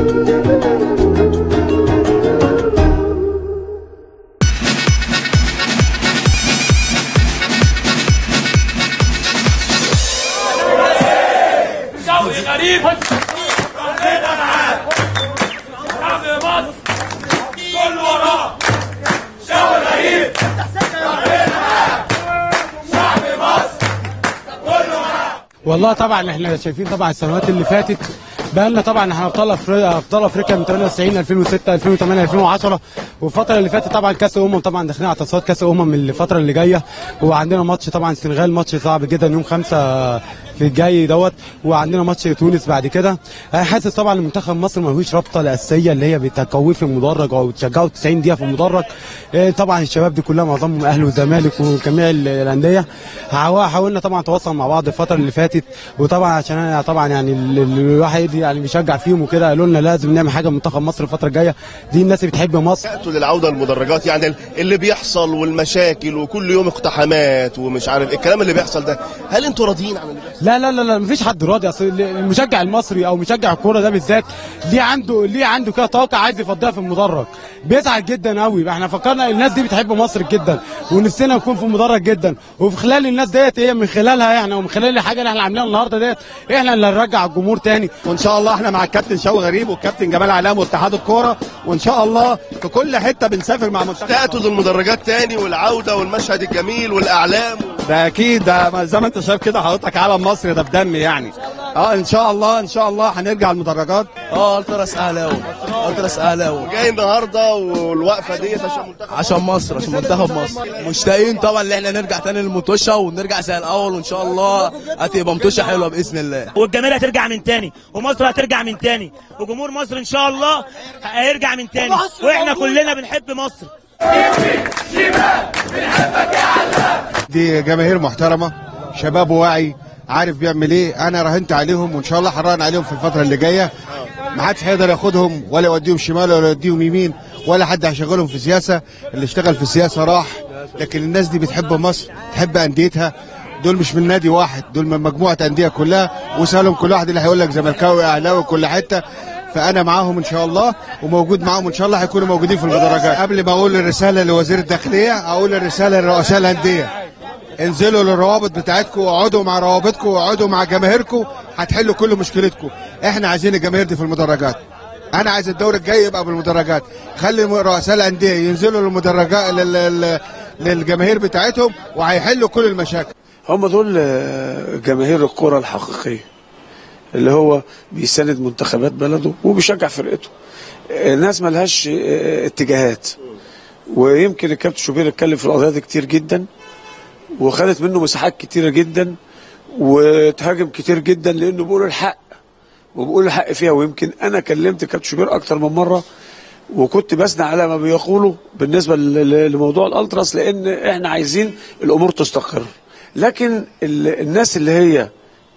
شوقي غريب ربنا معاه شعب مصر كل وراه شوقي غريب ربنا معاه شعب مصر كل وراه والله طبعا احنا شايفين طبعا السنوات اللي فاتت بقى لنا طبعا احنا ابطال افريقيا ابطال افريقيا من 98 2006 2008 2010 والفتره اللي فاتت طبعا كاس الامم طبعا داخلين على تصفيات كاس الامم الفتره اللي جايه وعندنا ماتش طبعا السنغال ماتش صعب جدا يوم 5 في الجاي دوت وعندنا ماتش تونس بعد كده انا حاسس طبعا ان منتخب مصر ملوش رابطه الاساسيه اللي هي بتقويه في المدرج او بتشجعه 90 دقيقه في المدرج إيه طبعا الشباب دي كلها معظمهم اهلي وزمالك وجميع ال- الانديه حاول- حاولنا طبعا نتواصل مع بعض الفتره اللي فاتت وطبعا عشان انا طبعا يعني ال- ال- الواحد يعني بيشجع فيهم وكده قالوا لنا لازم نعمل حاجه منتخب مصر الفتره الجايه دي الناس اللي بتحب مصر وقته للعوده للمدرجات يعني اللي بيحصل والمشاكل وكل يوم اقتحامات ومش عارف إيه، الكلام اللي بيحصل ده هل انتوا راضيين عن اللي بيحصل؟ لا لا لا لا مفيش حد راضي اصل المشجع المصري او مشجع الكوره ده بالذات ليه عنده ليه عنده كده طاقه عايز يفضيها في المدرج بيزعل جدا قوي احنا فكرنا الناس دي بتحب مصر جدا ونفسنا نكون في المدرج جدا وفي خلال الناس ديت هي من خلالها احنا ومن خلال الحاجه اللي احنا عاملينها النهارده ديت احنا اللي هنرجع الجمهور تاني وان شاء الله احنا مع الكابتن شوقي غريب والكابتن جمال علام واتحاد الكوره وان شاء الله في كل حته بنسافر مع منتخب تأتوا للمدرجات تاني والعوده والمشهد الجميل والاعلام ده اكيد ده زي ما انت شايف كده حضرتك علم مصر ده بدم يعني اه ان شاء الله ان شاء الله هنرجع المدرجات اه التراس اهلاوي التراس اهلاوي جاي النهارده والوقفه ديت عشان منتخب عشان مصر عشان منتخب مصر مشتاقين طبعا ان احنا نرجع تاني للمطوشه ونرجع زي الاول وان شاء الله هتبقى مطوشه حلوه باذن الله والجماهير هترجع من تاني ومصر هترجع من تاني وجمهور مصر ان شاء الله هيرجع من تاني واحنا كلنا بنحب مصر دي جماهير محترمه شباب واعي عارف بيعمل ايه انا راهنت عليهم وان شاء الله حران عليهم في الفتره اللي جايه ما حدش هيقدر ياخدهم ولا يوديهم شمال ولا يوديهم يمين ولا حد هيشغلهم في سياسه اللي اشتغل في السياسه راح لكن الناس دي بتحب مصر تحب انديتها دول مش من نادي واحد دول من مجموعه انديه كلها وسالهم كل واحد اللي هيقول لك زملكاوي اهلاوي كل حته فانا معاهم ان شاء الله وموجود معاهم ان شاء الله هيكونوا موجودين في المدرجات قبل ما اقول الرساله لوزير الداخليه اقول الرساله لرؤساء الانديه انزلوا للروابط بتاعتكم واقعدوا مع روابطكم واقعدوا مع جماهيركم هتحلوا كل مشكلتكم احنا عايزين الجماهير دي في المدرجات انا عايز الدوري الجاي يبقى بالمدرجات خلي رؤساء الانديه ينزلوا للمدرجات لل- لل- للجماهير بتاعتهم وهيحلوا كل المشاكل هم دول آه، جماهير الكرة الحقيقية اللي هو بيساند منتخبات بلده وبيشجع فرقته آه، الناس ملهاش آه، اتجاهات ويمكن الكابتن شوبير اتكلم في القضيه دي كتير جدا وخدت منه مساحات كتيره جدا وتهاجم كتير جدا لانه بيقول الحق وبيقول الحق فيها ويمكن انا كلمت كابتن شوبير اكتر من مره وكنت بسنى على ما بيقولوا بالنسبه ل- ل- لموضوع الالتراس لان احنا عايزين الامور تستقر لكن ال- الناس اللي هي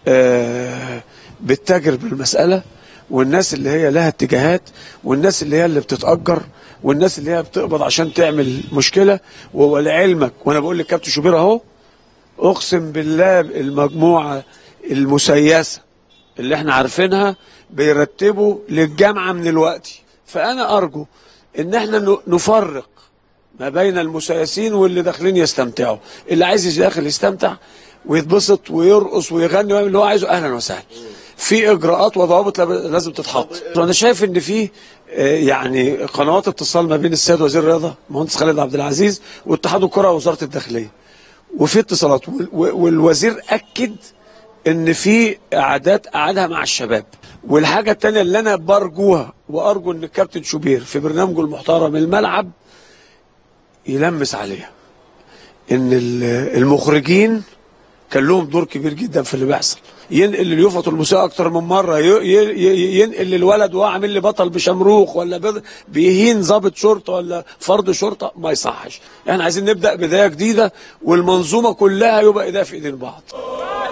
آه، بتتاجر بالمساله والناس اللي هي لها اتجاهات والناس اللي هي اللي بتتاجر والناس اللي هي بتقبض عشان تعمل مشكله ولعلمك وانا بقول للكابتن شوبير اهو اقسم بالله المجموعه المسيسه اللي احنا عارفينها بيرتبوا للجامعه من الوقت فانا ارجو ان احنا ن- نفرق ما بين المسيسين واللي داخلين يستمتعوا اللي عايز داخل يستمتع ويتبسط ويرقص ويغني ويعمل اللي هو عايزه اهلا وسهلا في اجراءات وضوابط لاب- لازم تتحط وانا شايف ان في آه، يعني قنوات اتصال ما بين السيد وزير الرياضه المهندس خالد عبد العزيز واتحاد الكره ووزاره الداخليه وفي اتصالات وال- والوزير اكد ان في قعدات قعدها مع الشباب والحاجه الثانيه اللي انا برجوها وارجو ان الكابتن شوبير في برنامجه المحترم الملعب يلمس عليها ان ال- المخرجين كان لهم دور كبير جدا في اللي بيحصل ينقل اليوفط الموسيقى اكتر من مره ي- ي- ي- ينقل للولد وهو عامل لي بطل بشمروخ ولا بض- بيهين ضابط شرطه ولا فرد شرطه ما يصحش احنا عايزين نبدا بدايه جديده والمنظومه كلها يبقى ايديها في ايدين بعض